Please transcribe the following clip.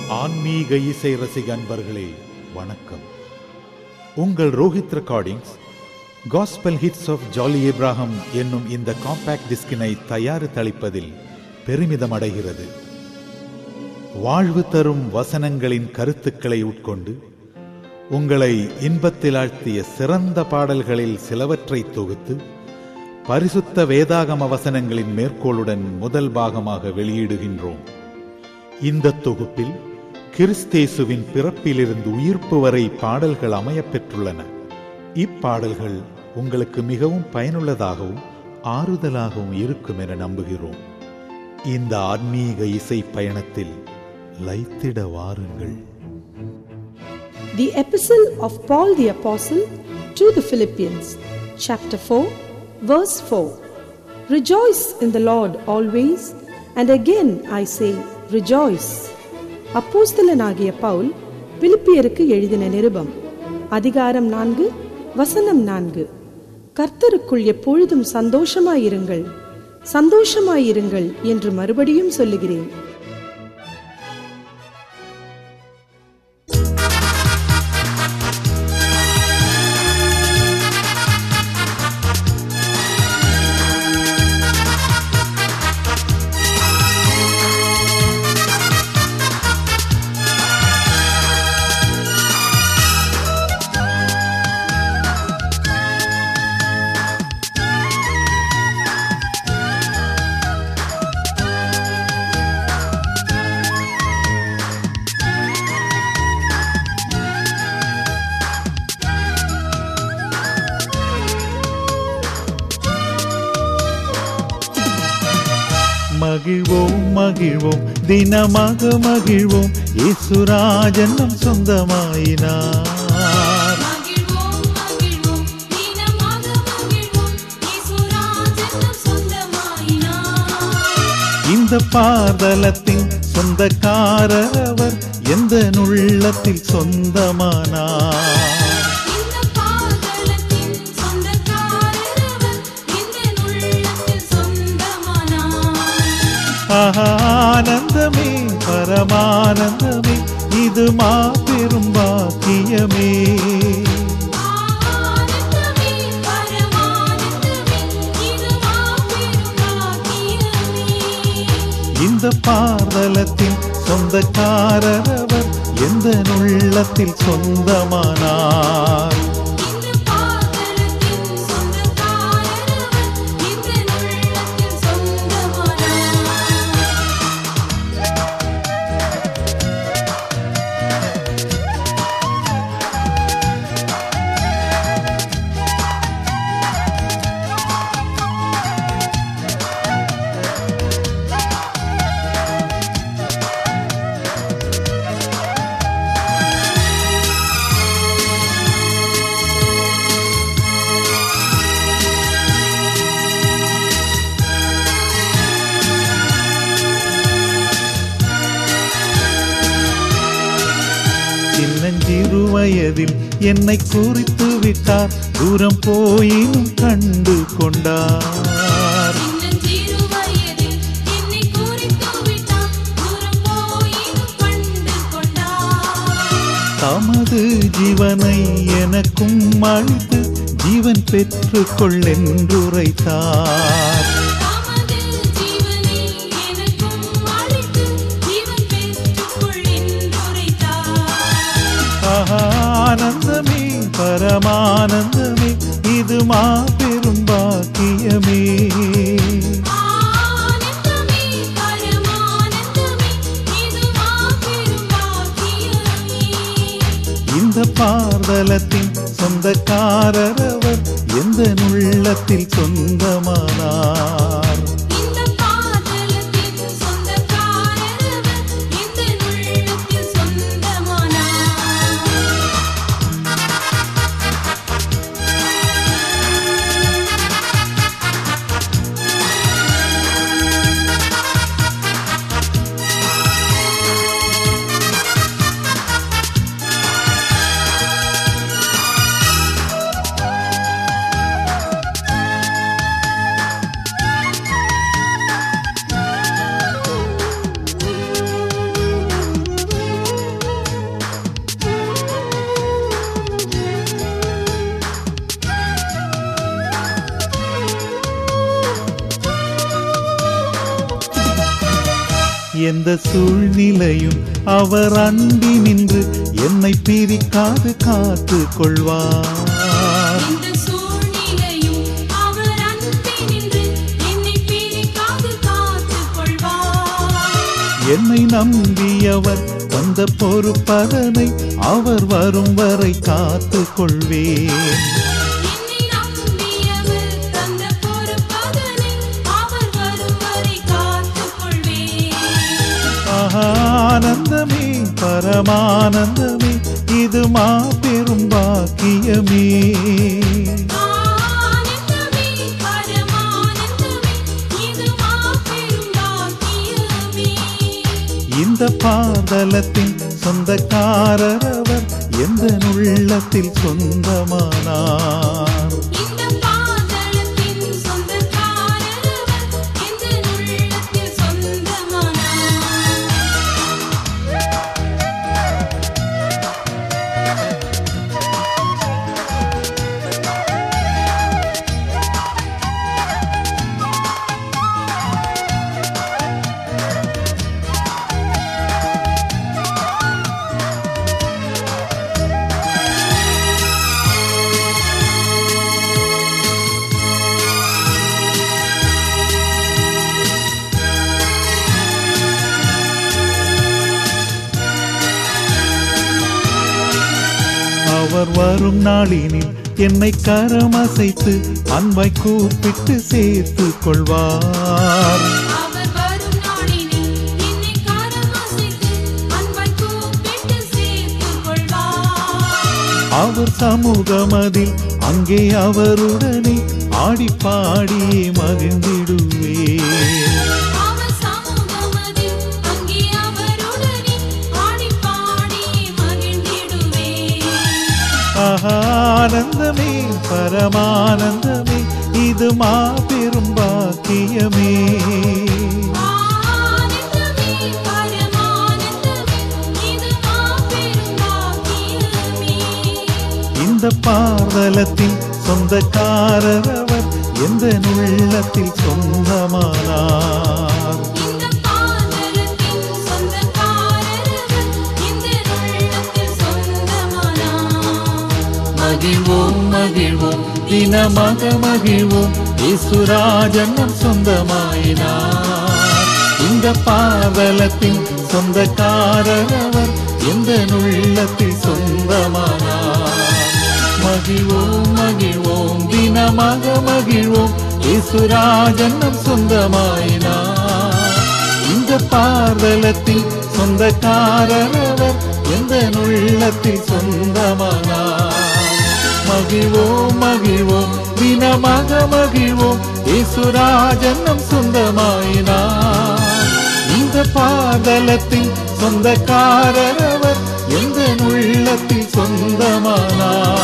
ஆன்மீக இசை ரசிக அன்பர்களே வணக்கம் உங்கள் Rohit recordings gospel hits of Jolly Ibrahim என்னும் இந்த காம்பேக்ட் டிஸ்கினை தயாரித்தளிப்பதில் பெருமிதம் அடைகிறது வாழ்வு தரும் வசனங்களின் கருத்துக்களை உட்கொண்டு உங்களை இன்பத்தில் ஆழ்த்திய சிறந்த பாடல்களில் சிலவற்றை தொகுத்து பரிசுத்த வேதாகம வசனங்களின் மேற்கோளுடன் முதல் பாகமாக வெளியிடுகின்றோம் இந்த தொகுப்பில் கிறிஸ்தேசுவின் பிறப்பிலிருந்து உயிர்ப்பு வரை பாடல்கள் அமையப் பெற்றுள்ளன இப்பாடல்கள் உங்களுக்கு மிகவும் பயனுள்ளதாகவும் ஆறுதலாகவும் இருக்கும் என நம்புகிறோம் இந்த ஆன்மீக இசை பயணத்தில் லைத்திட வாருங்கள் The Epistle of Paul the Apostle to the Philippians, chapter 4, verse 4. Rejoice in the Lord always, and again I say, rejoice. அப்போஸ்தலனாகிய பவுல் பிலிப்பியருக்கு எழுதின நிருபம் அதிகாரம் நான்கு வசனம் நான்கு கர்த்தருக்குள் எப்பொழுதும் சந்தோஷமாயிருங்கள் சந்தோஷமாயிருங்கள் என்று மறுபடியும் சொல்லுகிறேன் மகிழ்வோம் மகிழ்வோம் தினமாக மகிழ்வோம் இயேசுராஜன் நம் சொந்தமாயினார் மகிழ்வோம் மகிழ்வோம் தினமாக மகிழ்வோம் இயேசுராஜன் சொந்தமாயினார் இந்த பாதலத்தின் சொந்தக்காரர் அவர் எந்த நுள்ளத்தில் சொந்தமானார் இந்த பாதலத்தின் சொந்தக்காரர் அவர் இந்த உள்ளத்தில் சொந்தமானார் ஆனந்தமே பரமானந்தமே இது மாபெரும் பாக்கியமே ஆனந்தமே பரமானந்தமே இது மாபெரும் பாக்கியமே இந்த பாதலத்தின் சொந்தக்காரர் அவர் எந்த நுள்ளத்தில் சொந்தமானார் இந்த பாதலத்தின் சொந்தக்காரர் அவர் இந்த உள்ளத்தில் சொந்தமானார் சின்னஞ்சிறு வயதில் என்னை குறித்து விட்டார் தூரம் போயினும் கண்டு கொண்டார் சின்னஞ்சிறு வயதில் என்னை குறித்து விட்டார் தூரம் போயினும் கண்டு கொண்டார் தமது ஜீவனை எனக்கும் அளித்து ஜீவன் பெற்றுக் கொள்ளென்றுரைத்தார் தமது ஜீவனை எனக்கும் அளித்து ஜீவன் பெற்றுக்கொள் என்றுரைத்தார் ஆனந்தமே பரமானந்தமே இது மாபெரும் பாக்கியமே ஆனந்தமே பரமானந்தமே இது மாபெரும் பாக்கியமே இந்த பாதலத்தின் சொந்தக்காரர் அவர் எந்த நுள்ளத்தில் சொந்தமானார் இந்த பாதலத்தின் சொந்தக்காரர் அவர் இந்த உள்ளத்தில் சொந்தமானார் ஆ எந்த சூழ்நிலையும் அவர் அண்டி நின்று என்னை பிரிக்காது காத்து கொள்வார் இந்த சூழ்நிலையும் அவர் அன்பே நின்று என்னை பிரிக்காது காத்துக் கொள்வார் என்னை நம்பியவர் வந்த பொறுப்பதனை அவர் வரும் வரை காத்து கொள்வேன் என்னை நம்பியவர் தந்த பொறுப்பதனை அவர் வரும் வரை காத்துக் கொள்வேன் ஆனந்தமே பரமானந்தமே இது மாபெரும் பாக்கியமே ஆனந்தமே பரமானந்தமே இது மாபெரும் பாக்கியமே இந்த பாதலத்தின் சொந்தக்காரர் அவர் எந்த உள்ளத்தில் சொந்தமானார் இந்த பாதளத்தின் சொந்தக்காரர் அவர் எந்த உள்ளத்தில் சொந்தமானார் அவர் வரும் நாளினில் என்னை கரமசைத்து அன்பை கூப்பிட்டு சேர்த்து கொள்வார் அவர் வரும் நாளினில் என்னை காரமாசித்து அன்பை கூப்பிட்டு சேர்த்துக் கொள்வார் அவர் சமூகமதில் அங்கே அவருடனே ஆடி பாடியே மகிழ்ந்திடுவேன் அவர் சமூகமதில் அங்கே அவருடனே ஆடி பாடி மகிழ்ந்திடுவேன் ஆனந்தமே பரமானந்தமே இது மாபெரும் பாக்கியமே ஆனந்தமே பரமானந்தமே இது மாபெரும் பாக்கியமே இந்த பாதலத்தின் சொந்தக்காரர் அவர் எந்த உள்ளத்தில் சொந்தமானார் இந்த பாதலத்தின் சொந்தக்காரர் இந்த உள்ளத்தில் சொந்தமானார் மகிழ்வோம் மகிழ்வோம் தினமாக மகிழ்வோம் இசுராஜன் நம் சொந்தமாயினார் இந்த பாதலத்தின் சொந்தக்காரர் அவர் எந்த உள்ளத்தில் சொந்தமானார் மகிழ்வோம் மகிழ்வோம் தினமாக மகிழ்வோம் இசுராஜன் நம் சொந்தமாயினார் இந்த பாதலத்தில் சொந்தக்காரர் அவர் எந்த உள்ளத்தில் சொந்தமானார் மகிழ்வோம் மகிழ்வோம் தினமாக மகிழ்வோம் இசுராஜன் நம் சொந்தமாயினார் இந்த பாதலத்தில் சொந்தக்காரர் அவர் எந்த உள்ளத்தில் சொந்தமானார்